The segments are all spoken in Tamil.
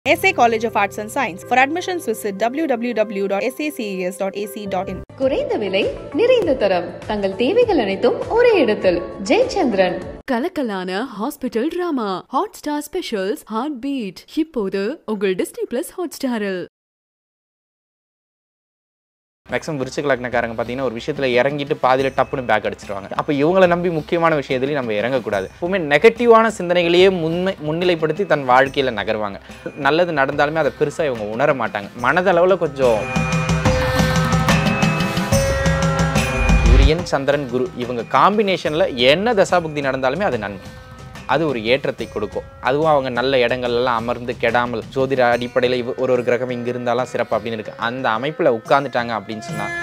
SA College of Arts and Science. For admissions, visit www.saces.ac.in. குறைந்த விலை நிறைந்த தரம் தங்கள் தேவைகள் அனைத்தும் ஒரே இடத்தில் ஜெயச்சந்திரன் கலக்கலான hospital drama Hotstar specials heartbeat இப்போது உங்கள் டிஸ்னி பிளஸ் ஹாட் ஸ்டாரில் மேக்ஸிமம் விருச்சிக லக்னக்காரங்க பார்த்தீங்கன்னா ஒரு விஷயத்தில் இறங்கிட்டு பாதியில் டப்புன்னு பேக் அடிச்சிருவாங்க அப்போ இவங்களை நம்பி முக்கியமான விஷயத்துலையும் நம்ம இறங்கக்கூடாது எப்பவுமே நெகட்டிவான சிந்தனைகளையே முன்மை முன்னிலைப்படுத்தி தன் வாழ்க்கையில் நகருவாங்க நல்லது நடந்தாலுமே அதை பெருசாக இவங்க உணர மாட்டாங்க மனதளவில் கொஞ்சம் சூரியன் சந்திரன் குரு இவங்க காம்பினேஷனில் என்ன தசாபுக்தி நடந்தாலுமே அது நன்மை அது ஒரு ஏற்றத்தை கொடுக்கும் அதுவும் அவங்க நல்ல இடங்கள்லாம் அமர்ந்து கெடாமல் ஜோதிட அடிப்படையில் இவ ஒரு ஒரு கிரகம் இங்கே இருந்தாலும் சிறப்பு அப்படின்னு இருக்கு அந்த அமைப்பில் உட்கார்ந்துட்டாங்க அப்படின்னு சொன்னால்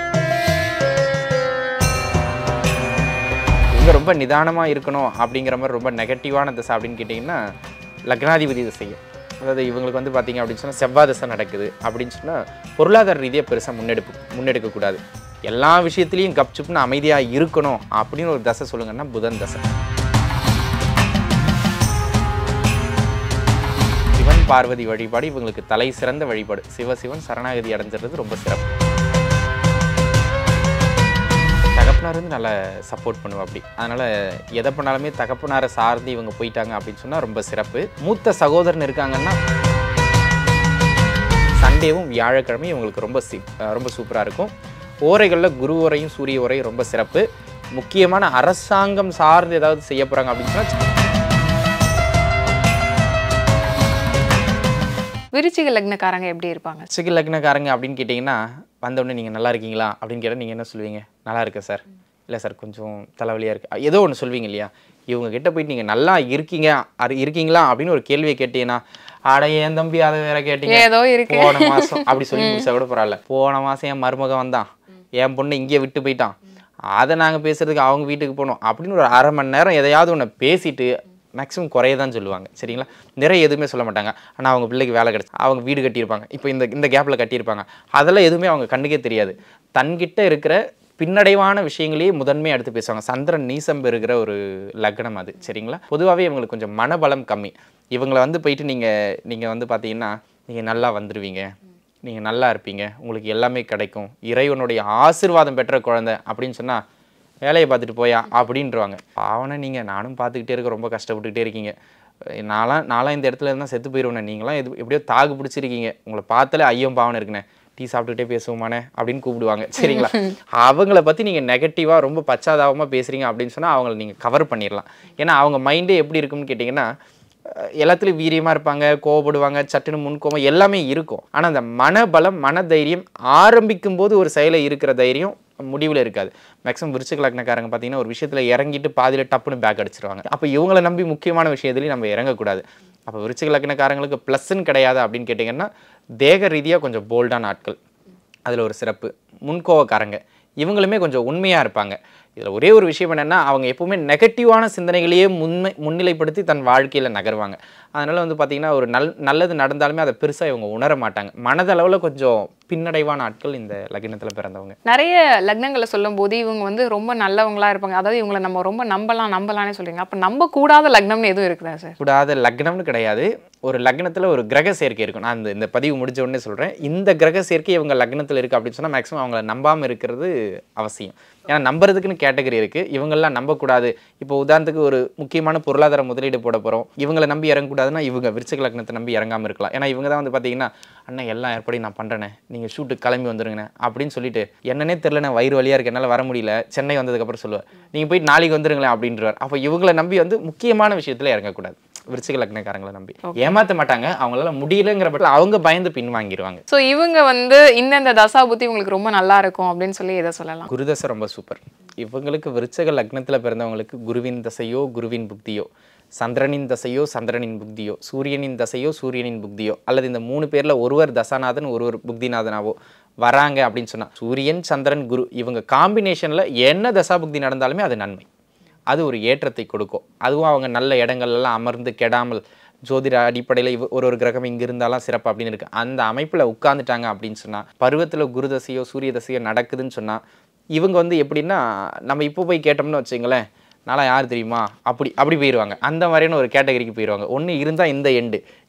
இவங்க ரொம்ப நிதானமாக இருக்கணும் அப்படிங்கிற மாதிரி ரொம்ப நெகட்டிவான திசை அப்படின்னு கேட்டிங்கன்னா லக்னாதிபதி திசையும் அதாவது இவங்களுக்கு வந்து பார்த்தீங்க அப்படின்னு சொன்னால் செவ்வாய் திசை நடக்குது அப்படின்னு சொன்னால் பொருளாதார ரீதியாக பெருசாக முன்னெடுப்பு முன்னெடுக்கக்கூடாது எல்லா விஷயத்துலையும் கப்சுப்னு அமைதியாக இருக்கணும் அப்படின்னு ஒரு தசை சொல்லுங்கன்னா புதன் தசை சிவன் பார்வதி வழிபாடு இவங்களுக்கு தலை சிறந்த வழிபாடு சிவசிவன் சரணாகதி அடைஞ்சிறது ரொம்ப சிறப்பு தகப்பனார் வந்து நல்லா சப்போர்ட் பண்ணுவா அப்படி அதனால் எதை பண்ணாலுமே தகப்பனாரை சார்ந்து இவங்க போயிட்டாங்க அப்படின்னு சொன்னால் ரொம்ப சிறப்பு மூத்த சகோதரன் இருக்காங்கன்னா சண்டேவும் வியாழக்கிழமையும் இவங்களுக்கு ரொம்ப சி ரொம்ப சூப்பராக இருக்கும் ஓரைகளில் குரு ஓரையும் சூரிய ஓரையும் ரொம்ப சிறப்பு முக்கியமான அரசாங்கம் சார்ந்து ஏதாவது செய்ய போகிறாங்க அப்படின்னு சொன்னால் விருச்சிக லக்னக்காரங்க எப்படி இருப்பாங்க சிக லக்னக்காரங்க அப்படின்னு கேட்டிங்கன்னா வந்தோடனே நீங்கள் நல்லா இருக்கீங்களா அப்படின்னு கேட்டால் நீங்கள் என்ன சொல்லுவீங்க நல்லா இருக்கேன் சார் இல்லை சார் கொஞ்சம் தலைவலியாக இருக்குது ஏதோ ஒன்று சொல்வீங்க இல்லையா இவங்க கிட்ட போயிட்டு நீங்கள் நல்லா இருக்கீங்க அது இருக்கீங்களா அப்படின்னு ஒரு கேள்வியை கேட்டீங்கன்னா ஆட என் தம்பி அதை வேற கேட்டீங்க ஏதோ இருக்கு. போன மாதம் அப்படி சொல்லி முடிச்சா கூட பரவாயில்ல போன மாதம் என் மருமகன் வந்தான் என் பொண்ணு இங்கேயே விட்டு போயிட்டான் அதை நாங்கள் பேசுறதுக்கு அவங்க வீட்டுக்கு போனோம் அப்படின்னு ஒரு அரை மணி நேரம் எதையாவது ஒன்று பேசிட்டு மேக்ஸிமம் குறைய தான் சொல்லுவாங்க சரிங்களா நிறைய எதுவுமே சொல்ல மாட்டாங்க ஆனால் அவங்க பிள்ளைக்கு வேலை கிடச்சி அவங்க வீடு கட்டியிருப்பாங்க இப்போ இந்த இந்த கேப்பில் கட்டியிருப்பாங்க அதெல்லாம் எதுவுமே அவங்க கண்ணுக்கே தெரியாது தன்கிட்ட இருக்கிற பின்னடைவான விஷயங்களையே முதன்மையாக எடுத்து பேசுவாங்க சந்திரன் நீசம் பெறுகிற ஒரு லக்னம் அது சரிங்களா பொதுவாகவே இவங்களுக்கு கொஞ்சம் மனபலம் கம்மி இவங்களை வந்து போயிட்டு நீங்கள் நீங்கள் வந்து பார்த்தீங்கன்னா நீங்கள் நல்லா வந்துடுவீங்க நீங்கள் நல்லா இருப்பீங்க உங்களுக்கு எல்லாமே கிடைக்கும் இறைவனுடைய ஆசீர்வாதம் பெற்ற குழந்தை அப்படின்னு சொன்னால் வேலையை பார்த்துட்டு போயா அப்படின்றவாங்க பாவனை நீங்கள் நானும் பார்த்துக்கிட்டே இருக்க ரொம்ப கஷ்டப்பட்டுக்கிட்டே இருக்கீங்க அஹ் நான்லாம் நான்லாம் இந்த இடத்துல இருந்தால் செத்து போயிடுவேன் நீங்களாம் எது எப்படியோ தாக்கு பிடிச்சிருக்கீங்க உங்களை பார்த்தாலே ஐயம் பாவனை இருக்குண்ணே டீ சாப்பிட்டுக்கிட்டே பேசுவோமானே அப்படின்னு கூப்பிடுவாங்க சரிங்களா அவங்கள பற்றி நீங்கள் நெகட்டிவாக ரொம்ப பச்சாதாபமாக பேசுகிறீங்க அப்படின்னு சொன்னால் அவங்கள நீங்கள் கவர் பண்ணிடலாம் ஏன்னா அவங்க மைண்டே எப்படி இருக்கும்னு கேட்டிங்கன்னா அஹ் எல்லாத்துலேயும் வீரியமாக இருப்பாங்க கோவப்படுவாங்க சட்டுன்னு முன்கோபம் எல்லாமே இருக்கும் ஆனால் அந்த மனபலம் மன தைரியம் ஆரம்பிக்கும் போது ஒரு செயலை இருக்கிற தைரியம் முடிவில் இருக்காது மேக்ஸிமம் விருச்சிக லக்னக்காரங்க பார்த்தீங்கன்னா ஒரு விஷயத்தில் இறங்கிட்டு பாதியில் டப்புன்னு பேக் அடிச்சிருவாங்க அப்போ இவங்களை நம்பி முக்கியமான விஷயத்துலையும் நம்ம இறங்கக்கூடாது அப்போ விருச்சிக லக்னக்காரங்களுக்கு ப்ளஸ்ன்னு கிடையாது அப்படின்னு கேட்டிங்கன்னா தேக ரீதியாக கொஞ்சம் போல்டான ஆட்கள் அதில் ஒரு சிறப்பு முன்கோவக்காரங்க இவங்களுமே கொஞ்சம் உண்மையாக இருப்பாங்க இதில் ஒரே ஒரு விஷயம் என்னென்னா அவங்க எப்பவுமே நெகட்டிவான சிந்தனைகளையே முன்மை முன்னிலைப்படுத்தி தன் வாழ்க்கையில் நகருவாங்க அதனால் வந்து பார்த்திங்கன்னா ஒரு நல் நல்லது நடந்தாலுமே அதை பெருசாக இவங்க உணர மாட்டாங்க மனதளவில் கொஞ்சம் பின்னடைவான ஆட்கள் இந்த லக்னத்தில் பிறந்தவங்க நிறைய லக்னங்களை சொல்லும் போது இவங்க வந்து ரொம்ப நல்லவங்களா இருப்பாங்க அதாவது இவங்களை நம்ம ரொம்ப நம்பலாம் நம்பலாம்னே சொல்றீங்க அப்ப நம்ப கூடாத லக்னம்னு எதுவும் இருக்குதா சார் கூடாத லக்னம்னு கிடையாது ஒரு லக்னத்தில் ஒரு கிரக சேர்க்கை இருக்கும் நான் இந்த இந்த பதிவு முடிஞ்ச உடனே சொல்கிறேன் இந்த கிரக சேர்க்கை இவங்க லக்னத்தில் இருக்குது அப்படின்னு சொன்னால் மேக்ஸிமம் அவங்கள நம்பாமல் இருக்கிறது அவசியம் ஏன்னா நம்புறதுக்குன்னு கேட்டகரி இருக்குது இவங்கெல்லாம் நம்பக்கூடாது இப்போ உதாரணத்துக்கு ஒரு முக்கியமான பொருளாதார முதலீடு போட போகிறோம் இவங்களை நம்பி இறங்கக்கூடாதுன்னா இவங்க விருச்சிக லக்னத்தை நம்பி இறங்காமல் இருக்கலாம் ஏன்னா இவங்க தான் வந்து பார்த்தீங்கன்னா அண்ணன் எல்லாம் ஏற்படி நான் பண்ணுறேனே நீங்கள் ஷூட்டுக்கு கிளம்பி வந்துருங்கண்ணே அப்படின்னு சொல்லிட்டு என்னன்னே தெரிலண்ணே வயிறு வலியாக இருக்கு என்னால் வர முடியல சென்னை வந்ததுக்கப்புறம் சொல்லுவார் நீங்கள் போயிட்டு நாளைக்கு வந்துருங்களேன் அப்படின்றவர் அப்போ இவங்களை நம்பி வந்து முக்கியமான விஷயத்தில் இறங்கக்கூடாது விருச்சிக லக்னக்காரங்களை நம்பி ஏமாத்த மாட்டாங்க அவங்களால முடியலங்கிற பட்சத்தில் அவங்க பயந்து பின் வாங்கிடுவாங்க சோ இவங்க வந்து இந்தந்த தசா புத்தி உங்களுக்கு ரொம்ப நல்லா இருக்கும் அப்படின்னு சொல்லி எதை சொல்லலாம் குருதசை ரொம்ப சூப்பர் இவங்களுக்கு விருச்சக லக்னத்தில் பிறந்தவங்களுக்கு குருவின் தசையோ குருவின் புக்தியோ சந்திரனின் தசையோ சந்திரனின் புக்தியோ சூரியனின் தசையோ சூரியனின் புக்தியோ அல்லது இந்த மூணு பேரில் ஒருவர் தசாநாதன் ஒருவர் புக்திநாதனாவோ வராங்க அப்படின்னு சொன்னா சூரியன் சந்திரன் குரு இவங்க காம்பினேஷனில் என்ன தசா புக்தி நடந்தாலுமே அது நன்மை அது ஒரு ஏற்றத்தை கொடுக்கும் அதுவும் அவங்க நல்ல இடங்கள்லாம் அமர்ந்து கெடாமல் ஜோதிட அடிப்படையில் இவ ஒரு ஒரு கிரகம் இங்கே இருந்தாலும் சிறப்பு அப்படின்னு இருக்கு அந்த அமைப்பில் உட்காந்துட்டாங்க அப்படின்னு சொன்னால் பருவத்தில் குரு தசையோ சூரிய தசையோ நடக்குதுன்னு சொன்னால் இவங்க வந்து எப்படின்னா நம்ம இப்போ போய் கேட்டோம்னு வச்சுங்களேன் நாளா யார் தெரியுமா அப்படி அப்படி போயிடுவாங்க அந்த மாதிரியான ஒரு கேட்டகரிக்கு போயிடுவாங்க ஒன்று இருந்தால் இந்த எண்டு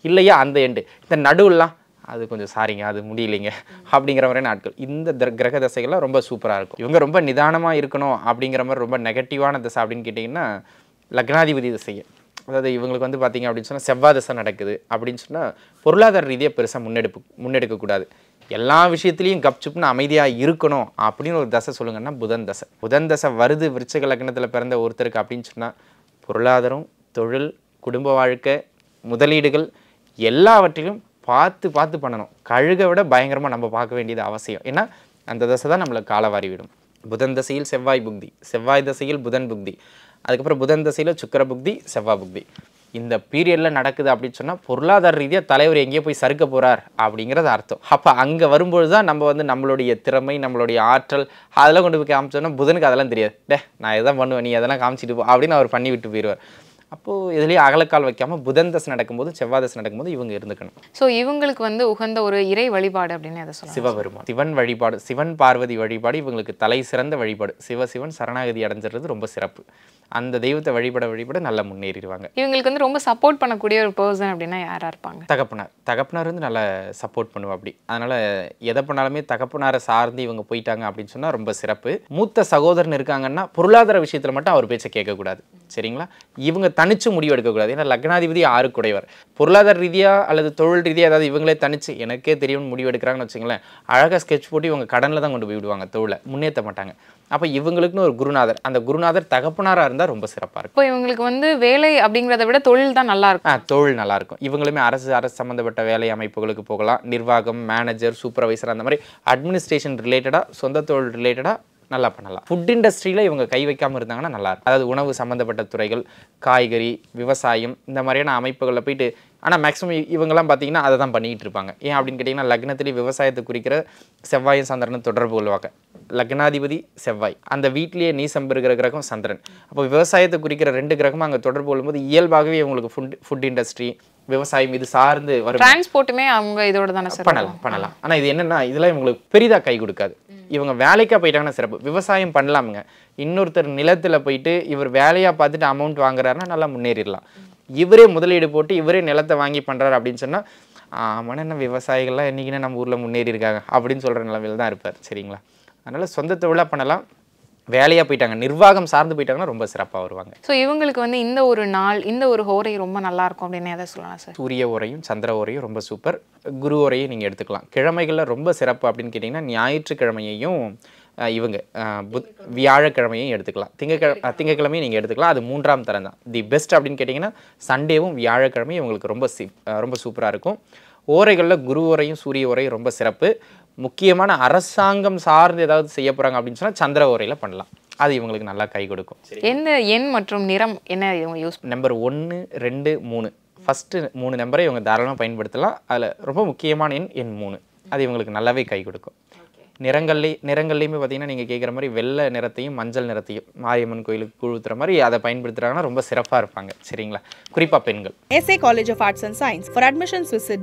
இல்லையா அந்த எண்டு இந்த நடுவுலாம் அது கொஞ்சம் சாரிங்க அது முடியலைங்க அப்படிங்கிற மாதிரி நாட்கள் இந்த திர- கிரக தசைகள்லாம் ரொம்ப சூப்பராக இருக்கும் இவங்க ரொம்ப நிதானமாக இருக்கணும் அப்படிங்கிற மாதிரி ரொம்ப நெகட்டிவான தசை அப்படின்னு கேட்டிங்கன்னா லக்னாதிபதி திசையை அதாவது இவங்களுக்கு வந்து பார்த்தீங்க அப்படின்னு சொன்னால் செவ்வாய் தசை நடக்குது அப்படின்னு சொன்னால் பொருளாதார ரீதியாக பெருசாக முன்னெடுப்பு முன்னெடுக்கக்கூடாது எல்லா விஷயத்துலையும் கப்சுப்னு அமைதியாக இருக்கணும் அப்படின்னு ஒரு தசை சொல்லுங்கன்னா புதன் தசை புதன் தசை வருது விருச்சக லக்னத்தில் பிறந்த ஒருத்தருக்கு அப்படின்னு சொன்னால் பொருளாதாரம் தொழில் குடும்ப வாழ்க்கை முதலீடுகள் எல்லாவற்றிலும் பார்த்து பார்த்து பண்ணணும் கழுகை விட பயங்கரமாக நம்ம பார்க்க வேண்டியது அவசியம் ஏன்னா அந்த தசை தான் நம்மளை காலவாரி விடும் புதன் தசையில் செவ்வாய் புக்தி செவ்வாய் தசையில் புதன் புக்தி அதுக்கப்புறம் புதன் தசையில் சுக்கிர புக்தி செவ்வாய் புக்தி இந்த பீரியடில் நடக்குது அப்படின்னு சொன்னால் பொருளாதார ரீதியாக தலைவர் எங்கேயோ போய் சறுக்க போகிறார் அப்படிங்கிறது அர்த்தம் அப்போ அங்கே வரும்பொழுது தான் நம்ம வந்து நம்மளுடைய திறமை நம்மளுடைய ஆற்றல் அதெல்லாம் கொண்டு போய் காமிச்சோன்னா புதனுக்கு அதெல்லாம் தெரியாது டே நான் இதான் பண்ணுவேன் நீ அதெல்லாம் காமிச்சிட்டு போ அப்படின்னு அவர் பண்ணி விட்டு போயிடுவார் அப்போது இதுலேயே அகலக்கால் வைக்காமல் புதன் தசை நடக்கும்போது செவ்வாய் தசை நடக்கும்போது இவங்க இருந்துக்கணும் ஸோ இவங்களுக்கு வந்து உகந்த ஒரு இறை வழிபாடு அப்படின்னு எதை சொல்லலாம் சிவபெருமான் சிவன் வழிபாடு சிவன் பார்வதி வழிபாடு இவங்களுக்கு தலை சிறந்த வழிபாடு சிவசிவன் சரணாகதி அடைஞ்சிறது ரொம்ப சிறப்பு அந்த தெய்வத்தை வழிபட வழிபட நல்லா முன்னேறிடுவாங்க இவங்களுக்கு வந்து ரொம்ப சப்போர்ட் பண்ணக்கூடிய ஒரு பர்சன் அப்படின்னா யாரா இருப்பாங்க தகப்பனார் தகப்பனார் வந்து நல்லா சப்போர்ட் பண்ணுவா அப்படி அதனால் எதை பண்ணாலுமே தகப்பனாரை சார்ந்து இவங்க போயிட்டாங்க அப்படின்னு சொன்னால் ரொம்ப சிறப்பு மூத்த சகோதரன் இருக்காங்கன்னா பொருளாதார விஷயத்தில் மட்டும் அவர் பேச்சை கேட்கக்கூடாது சரிங்களா இவங்க தனிச்சு முடிவு எடுக்கக்கூடாது ஏன்னா லக்னாதிபதி ஆறு குடைவர் பொருளாதார ரீதியாக அல்லது தொழில் ரீதியாக ஏதாவது இவங்களே தனிச்சு எனக்கே தெரியும்னு முடிவு எடுக்கிறாங்கன்னு வச்சுங்களேன் அழகாக ஸ்கெட்ச் போட்டு இவங்க கடனில் தான் கொண்டு போய் விடுவாங்க தொழிலை முன்னேற்ற மாட்டாங்க அப்போ இவங்களுக்குன்னு ஒரு குருநாதர் அந்த குருநாதர் தகப்பனாராக இருந்தால் ரொம்ப சிறப்பாக இருக்கும் இப்போ இவங்களுக்கு வந்து வேலை அப்படிங்கிறத விட தொழில் தான் நல்லா இருக்கும் ஆ தொழில் நல்லா இருக்கும் இவங்களுமே அரசு அரசு சம்மந்தப்பட்ட வேலை அமைப்புகளுக்கு போகலாம் நிர்வாகம் மேனேஜர் சூப்பர்வைசர் அந்த மாதிரி அட்மினிஸ்ட்ரேஷன் ரிலேட்டடாக சொந்த தொழில் ரிலேட்டடாக நல்லா பண்ணலாம் ஃபுட் இண்டஸ்ட்ரியில் இவங்க கை வைக்காமல் இருந்தாங்கன்னா நல்லா இருக்கும் அதாவது உணவு சம்மந்தப்பட்ட துறைகள் காய்கறி விவசாயம் இந்த மாதிரியான அமைப்புகளில் போயிட்டு ஆனால் மேக்ஸிமம் இவங்கெல்லாம் பார்த்தீங்கன்னா அதை தான் பண்ணிக்கிட்டு இருப்பாங்க ஏன் அப்படின்னு கேட்டிங்கன்னா லக்னத்திலே விவசாயத்தை குறிக்கிற செவ்வாயும் சந்திரனும் தொடர்பு கொள்வாங்க லக்னாதிபதி செவ்வாய் அந்த வீட்டிலேயே நீசம் இருக்கிற கிரகம் சந்திரன் அப்போ விவசாயத்தை குறிக்கிற ரெண்டு கிரகமும் அங்கே தொடர்பு கொள்ளும்போது இயல்பாகவே உங்களுக்கு ஃபுட் ஃபுட் இண்டஸ்ட்ரி விவசாயம் இது சார்ந்து வரும் டிரான்ஸ்போர்ட்டுமே அவங்க இதோட தானே சார் பண்ணலாம் பண்ணலாம் ஆனால் இது என்னன்னா இதெல்லாம் இவங்களுக்கு பெரிதாக கை கொடுக்காது இவங்க வேலைக்கா போயிட்டாங்கன்னா சிறப்பு விவசாயம் பண்ணலாமுங்க இன்னொருத்தர் நிலத்துல போயிட்டு இவர் வேலையா பார்த்துட்டு அமௌண்ட் வாங்குறாருன்னா நல்லா முன்னேறிடலாம் இவரே முதலீடு போட்டு இவரே நிலத்தை வாங்கி பண்றாரு அப்படின்னு சொன்னா ஆமாம் என்ன விவசாயிகள்லாம் என்னைக்குன்னா நம்ம ஊர்ல முன்னேறி இருக்காங்க அப்படின்னு சொல்ற நிலைமையில தான் இருப்பார் சரிங்களா அதனால சொந்த தொழிலாக பண்ணலாம் வேலையா போயிட்டாங்க நிர்வாகம் சார்ந்து போயிட்டாங்கன்னா ரொம்ப சிறப்பா வருவாங்க ஸோ இவங்களுக்கு வந்து இந்த ஒரு நாள் இந்த ஒரு ஹோரை ரொம்ப நல்லா இருக்கும் அப்படின்னு எதை சொல்லலாம் சார் சூரிய உரையும் சந்திர உரையும் ரொம்ப சூப்பர் குரு உரையும் நீங்கள் எடுத்துக்கலாம் கிழமைகளில் ரொம்ப சிறப்பு அப்படின்னு கேட்டிங்கன்னா ஞாயிற்றுக்கிழமையையும் அஹ், இவங்க அஹ், புத் வியாழக்கிழமையும் எடுத்துக்கலாம் திங்கக்கிழமை அஹ், திங்கட்கிழமையும் நீங்கள் எடுத்துக்கலாம் அது மூன்றாம் தரம் தான் தி பெஸ்ட் அப்படின்னு கேட்டிங்கன்னா சண்டேவும் வியாழக்கிழமையும் இவங்களுக்கு ரொம்ப சி அஹ், ரொம்ப சூப்பராக இருக்கும் ஓரைகளில் குரு உரையும் சூரிய உரையும் ரொம்ப சிறப்பு முக்கியமான அரசாங்கம் சார்ந்து ஏதாவது செய்ய போகிறாங்க அப்படின்னு சொன்னால் சந்திர உரையில் பண்ணலாம் அது இவங்களுக்கு நல்லா கை கொடுக்கும் எந்த எண் மற்றும் நிறம் என்ன இவங்க யூஸ் நம்பர் ஒன்று ரெண்டு மூணு ஃபஸ்ட்டு மூணு நம்பரை இவங்க தாராளமாக பயன்படுத்தலாம் அதில் ரொம்ப முக்கியமான எண் எண் மூணு அது இவங்களுக்கு நல்லாவே கை கொடுக்கும் நிறங்கள்லே நிறங்கள்லையுமே பார்த்தீங்கன்னா நீங்கள் கேட்குற மாதிரி வெள்ளை நிறத்தையும் மஞ்சள் நிறத்தையும் மாரியம்மன் கோயிலுக்கு குழுத்துற மாதிரி அதை பயன்படுத்துகிறாங்கன்னா ரொம்ப சிறப்பாக இருப்பாங்க சரிங்களா குறிப்பாக பெண்கள் SA College of Arts and Science. For admissions, visit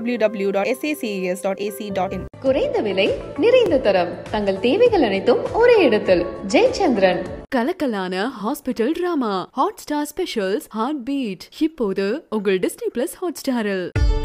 www.saces.ac.in. குறைந்த விலை நிறைந்த தரம் தங்கள் தேவைகள் அனைத்தும் ஒரே இடத்தில் ஜெயச்சந்திரன் கலக்கலான hospital drama Hotstar specials heartbeat இப்போது உங்கள் டிஸ்னி பிளஸ் ஹாட் ஸ்டாரில்